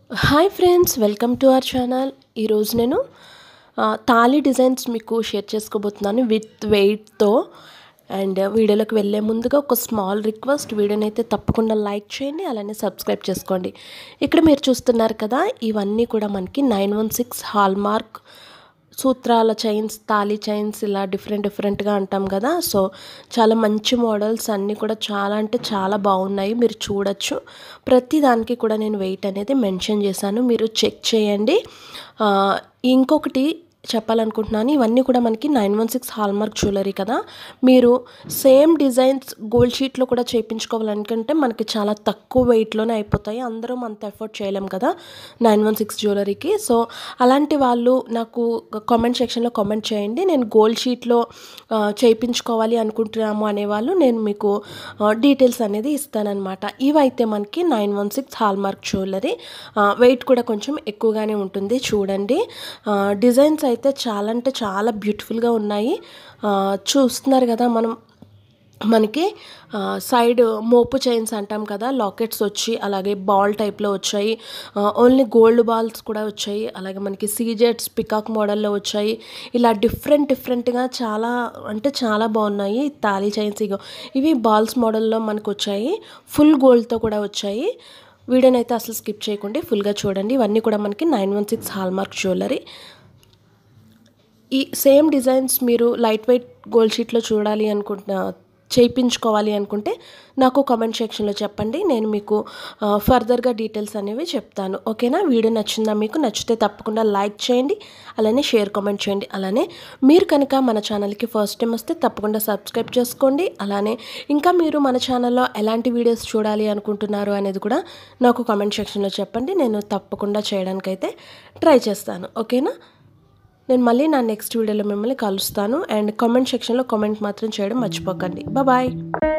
hi friends welcome to our channel ఈరోజు నేను ఆ, తాళి డిజైన్స్ మీకు షేర్ చేసుకోబోతున్నాను విత్ వెయిట్తో అండ్ వీడియోలోకి వెళ్ళే ముందుగా ఒక స్మాల్ రిక్వెస్ట్ వీడియోని అయితే తప్పకుండా లైక్ చేయండి అలానే సబ్స్క్రైబ్ చేసుకోండి ఇక్కడ మీరు చూస్తున్నారు కదా ఇవన్నీ కూడా మనకి nine one six hallmark సూత్రాల చైన్స్ తాళి చైన్స్ ఇలా డిఫరెంట్ డిఫరెంట్గా అంటాం కదా సో చాలా మంచి మోడల్స్ అన్నీ కూడా చాలా అంటే చాలా బాగున్నాయి మీరు చూడొచ్చు ప్రతి దానికి కూడా నేను వెయిట్ అనేది మెన్షన్ చేశాను మీరు చెక్ చేయండి ఆ, ఇంకొకటి చెప్పాలనుకుంటున్నాను ఇవన్నీ కూడా మనకి nine one six hallmark jewellery కదా మీరు సేమ్ డిజైన్స్ గోల్డ్ షీట్లో కూడా చేయించుకోవాలనుకుంటే మనకి చాలా తక్కువ వెయిట్లోనే అయిపోతాయి అందరం అంత ఎఫర్ట్ చేయలేం కదా నైన్ వన్ సిక్స్ జ్యువెలరీకి సో అలాంటి వాళ్ళు నాకు కామెంట్ సెక్షన్లో కామెంట్ చేయండి నేను గోల్డ్ షీట్లో ఆ, చేయించుకోవాలి అనుకుంటున్నాము అనేవాళ్ళు నేను మీకు డీటెయిల్స్ అనేది ఇస్తానన్నమాట ఇవైతే మనకి nine one six hallmark jewellery weight కూడా కొంచెం ఎక్కువగానే ఉంటుంది చూడండి డిజైన్స్ అయితే చాలా అంటే చాలా బ్యూటిఫుల్గా ఉన్నాయి ఆ, చూస్తున్నారు కదా మనం మనకి ఆ, సైడ్ మోపు చైన్స్ అంటాం కదా లాకెట్స్ వచ్చి అలాగే బాల్ టైప్లో వచ్చాయి ఆ, ఓన్లీ గోల్డ్ బాల్స్ కూడా వచ్చాయి అలాగే మనకి సీజెట్స్ పికాక్ మోడల్లో వచ్చాయి ఇలా డిఫరెంట్ డిఫరెంట్గా చాలా అంటే చాలా బాగున్నాయి తాళీ చైన్స్ ఇగో ఇవి బాల్స్ మోడల్లో మనకు వచ్చాయి ఫుల్ గోల్డ్తో కూడా వచ్చాయి వీడియోని అయితే అసలు స్కిప్ చేయకుండా ఫుల్గా చూడండి ఇవన్నీ కూడా మనకి nine one six hallmark jewellery ఈ సేమ్ డిజైన్స్ మీరు లైట్ వెయిట్ గోల్డ్ షీట్లో చూడాలి అనుకుంటున్నా చేయించుకోవాలి అనుకుంటే నాకు కామెంట్ సెక్షన్లో చెప్పండి నేను మీకు ఆ, ఫర్దర్గా డీటెయిల్స్ అనేవి చెప్తాను ఓకేనా వీడియో నచ్చిందా మీకు నచ్చితే తప్పకుండా లైక్ చేయండి అలానే షేర్ కామెంట్ చేయండి అలానే మీరు కనుక మన ఛానల్కి ఫస్ట్ టైం వస్తే తప్పకుండా సబ్స్క్రైబ్ చేసుకోండి అలానే ఇంకా మీరు మన ఛానల్లో ఎలాంటి వీడియోస్ చూడాలి అనుకుంటున్నారు అనేది కూడా నాకు కామెంట్ సెక్షన్లో చెప్పండి నేను తప్పకుండా చేయడానికైతే ట్రై చేస్తాను ఓకేనా నేను మళ్ళీ నా నెక్స్ట్ వీడియోలో మిమ్మల్ని కలుస్తాను అండ్ కామెంట్ సెక్షన్లో కామెంట్ మాత్రం చేయడం మర్చిపోకండి బాయ్